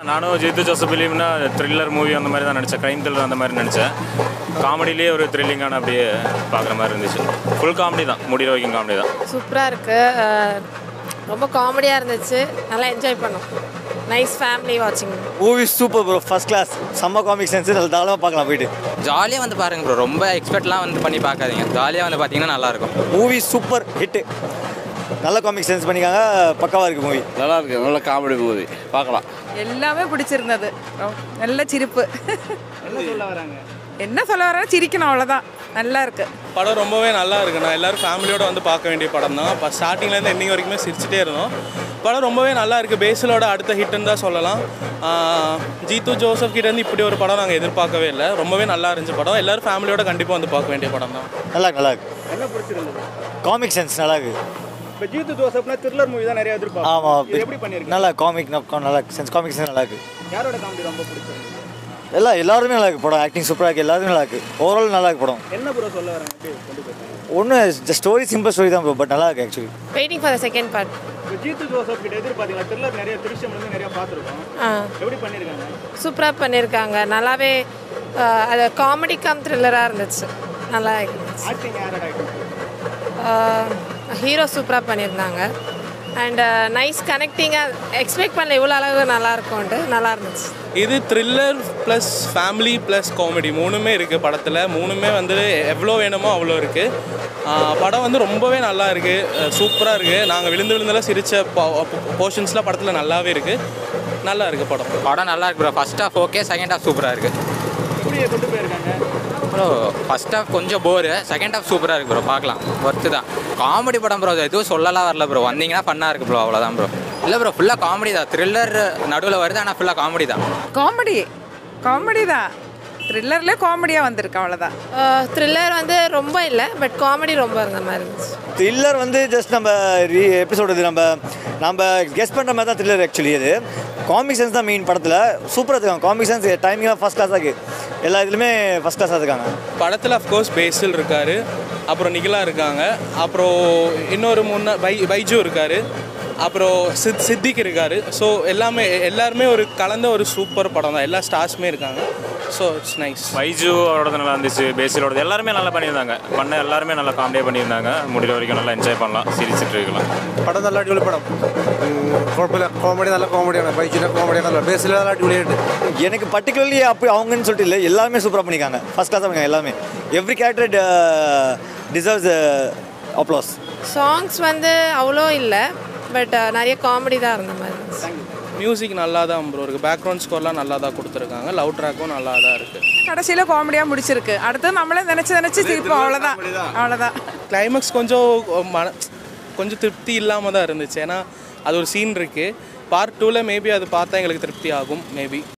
நானும் ஜித்து ஜோசப் பிலிம்னா thriller movie அந்த மாதிரி தான் நினச்சேன் க்ரைம் த்ரில்லர் அந்த மாதிரி நினச்சேன் காமெடியிலேயே ஒரு த்ரில்லிங்கான அப்படியே பார்க்குற மாதிரி இருந்துச்சு ஃபுல் காமெடி தான் முடிகிற வரைக்கும் காமெடி தான் சூப்பராக இருக்குது ரொம்ப காமெடியாக இருந்துச்சு நல்லா என்ஜாய் பண்ணோம் நைஸ் ஃபேமிலி வாட்சிங் movie super bro first class செம்ம காமிக் சென்ஸ் நல்ல தாராளமாக பார்க்கலாம் போயிட்டு ஜாலியாக வந்து பாருங்க ப்ரோ ரொம்ப எக்ஸ்பெக்ட்லாம் வந்து பண்ணி பார்க்காதீங்க ஜாலியாக வந்து பார்த்தீங்கன்னா நல்லாயிருக்கும் மூவி சூப்பர் ஹிட்டு நல்ல காமிக் சென்ஸ் பண்ணிக்காங்க பக்காவாக இருக்குது மூவி நல்லா இருக்கு நல்ல காமெடி மூவி பார்க்கலாம் எல்லாமே பிடிச்சிருந்தது ரொ- நல்ல சிரிப்பு என்ன சொல்ல வராங்க என்ன சொல்ல வர சிரிக்கணும் அவ்வளோதான் நல்லா இருக்கு படம் ரொம்பவே நல்லா இருக்குண்ணா எல்லாரும் ஃபேமிலியோட வந்து பார்க்க வேண்டிய படம் தான் இப்போ ஸ்டார்டிங்லேருந்து எண்டிங் வரைக்குமே சிரிச்சிட்டே இருந்தோம் படம் ரொம்பவே நல்லா இருக்குது பேசிலோட அடுத்த ஹிட்டுன்னு தான் சொல்லலாம் ஆஹ் ஜீத்து ஜோசப் கிட்ட இருந்து இப்படி ஒரு படம் நாங்கள் எதிர்பார்க்கவே இல்லை ரொம்பவே நல்லா இருந்துச்சு படம் எல்லாரும் ஃபேமிலியோட கண்டிப்பாக வந்து பார்க்க வேண்டிய படம் தான் நல்லா இருக்கு நல்லா இருக்கு என்ன பிடிச்சிருந்தது காமிக் சென்ஸ் நல்லா இருக்கு இப்போ ஜீத்து ஜோசப்னா த்ரில்லர் மூவி தான் நிறைய எதிர்பார்ப்போம் ஆமாம் இது எப்படி பண்ணியிருக்காங்க நல்லா காமிக் நல்லா சென்ஸ் காமிக் சென்ஸ் நல்லா இருக்கு யாரோட காமெடி ரொம்ப பிடிச்சிருக்கு எல்லாம் எல்லாருமே நல்லா இருக்கு படம் ஆக்டிங் சூப்பராக இருக்கு எல்லாருமே நல்லா இருக்கு ஓவரால் நல்லா இருக்கு படம் என்ன ப்ரோ சொல்ல வராங்க எப்படி கொண்டு போயிருக்காங்க ஒன்றும் ஸ்டோரி சிம்பிள் ஸ்டோரி தான் ப்ரோ பட் நல்லா இருக்கு actually waiting for the second part இப்போ ஜீத்து ஜோசப் கிட்ட எதிர்பார்த்தீங்களா த்ரில்லர் நிறைய திருஷ்யம் வந்து நிறைய பார்த்துருக்கோம் ஆ எப்படி பண்ணியிருக்காங்க சூப்பராக பண்ணியிருக்காங்க நல்லாவே ஆஹ், அது காமெடி கம் த்ரில்லராக இருந்துச்சு நல்லா இருந்துச்சு ஆக்டிங் யாரோட ஆக்டிங் ஹீரோ சூப்பராக பண்ணியிருந்தாங்க அண்ட் நைஸ் கனெக்டிங்காக எக்ஸ்பெக்ட் பண்ணல இவ்வளோ அளவு நல்லா இருக்கும்ன்ட்டு நல்லா இருந்துச்சு இது thriller plus family plus comedy மூணுமே இருக்குது படத்தில் மூணுமே வந்து எவ்வளோ வேணுமோ அவ்வளோ இருக்குது படம் வந்து ரொம்பவே நல்லா இருக்குது சூப்பராக இருக்குது நாங்கள் விழுந்து விழுந்தெல்லாம் சிரித்த போர்ஷன்ஸ்லாம் படத்தில் நல்லாவே இருக்குது நல்லா இருக்குது படம் படம் நல்லா இருக்கு bro first half okay second half சூப்பராக இருக்குது எப்படியே கொண்டு போயிருக்காங்க ப்ரோ ஃபர்ஸ்ட் ஹாஃப் கொஞ்சம் போரு செகண்ட் ஹாஃப் சூப்பராக இருக்கு ப்ரோ பார்க்கலாம் ஒர்த்து தான் காமெடி படம் ப்ரோ எதுவும் சொல்லலாம் வரல ப்ரோ வந்தீங்கன்னா ஃபன்னாக இருக்கு ப்ரோ அவ்வளோதான் ப்ரோ இல்லை ப்ரோ ஃபுல்லாக காமெடி தான் த்ரில்லர் நடுவில் வருது ஆனால் ஃபுல்லாக காமெடி தான் காமெடி காமெடி தான் த்ரில்லர்லேயே காமெடியாக வந்திருக்கு அவ்வளோதான் த்ரில்லர் வந்து ரொம்ப இல்லை பட் காமெடி ரொம்ப இருந்த மாதிரி இருந்துச்சு த்ரில்லர் வந்து ஜஸ்ட் நம்ம ரீ எப்படி சொல்கிறது நம்ம நம்ம கெஸ் பண்ணுற மாதிரி தான் த்ரில்லர் ஆக்சுவலி இது காமிக் சென்ஸ் தான் மெயின் படத்தில் சூப்பராக இருக்காங்க காமிக் சென்ஸ் டைமிங்லாம் ஃபஸ்ட் கிளாஸாக இருக்குது எல்லா இதுலையுமே ஃபஸ்ட் கிளாஸாக இருக்காங்க படத்தில் அஃப்கோர்ஸ் பேசில் இருக்கார் அப்புறம் நிகிலா இருக்காங்க அப்புறம் இன்னொரு முன்ன பை பைஜு இருக்கார் அப்புறம் சித் சித்திக் இருக்கார் ஸோ எல்லாமே எல்லாருமே ஒரு கலந்த ஒரு சூப்பர் படம் தான் எல்லா ஸ்டார்ஸுமே இருக்காங்க ஸோ இட்ஸ் நைஸ் வைஜு அவரோட நல்லா இருந்துச்சு பேசிலோட எல்லாருமே நல்லா பண்ணியிருந்தாங்க பண்ண எல்லாருமே நல்லா காமெடியாக பண்ணியிருந்தாங்க முடிகிற வரைக்கும் நல்லா என்ஜாய் பண்ணலாம் சிரிச்சிட்டு இருக்கலாம் പടം നല്ല അടിപൊളി പടം ഉം, കുഴപ്പമില്ല കോമഡി നല്ല കോമഡിയാണ് ബൈക്കിൻ്റെ കോമഡി നല്ല ബേസിൽ നല്ല അടിപൊളിയായിട്ട് எனக்கு பர்டிகுலர்லி அப்படி அவங்கன்னு சொல்லிட்டு இல்லை எல்லாருமே சூப்பராக பண்ணியிருக்காங்க ஃபஸ்ட் கிளாஸாக பண்ணிருக்காங்க எல்லாமே every character deserves applause songs வந்து அவ்வளோ இல்லை பட் நிறைய காமெடி தான் இருந்த மாதிரி இருந்துச்சு மியூசிக் நல்லா தான் ப்ரோ இருக்குது பேக்ரவுண்ட் ஸ்கோர்லாம் நல்லா தான் கொடுத்துருக்காங்க லவ் ட்ராக்கும் நல்லா தான் இருக்குது கடைசியில் காமெடியாக முடிச்சிருக்கு அடுத்து நம்மளே நினச்சி நினச்சி சிரிப்போம் அவ்வளோதான் அவ்வளோதான் கிளைமேக்ஸ் கொஞ்சம் மன கொஞ்சம் திருப்தி இல்லாமல் தான் இருந்துச்சு ஏன்னா அது ஒரு சீன் இருக்குது பார்ட் டூவில் மேபி அது பார்த்தா எங்களுக்கு திருப்தி ஆகும் மேபி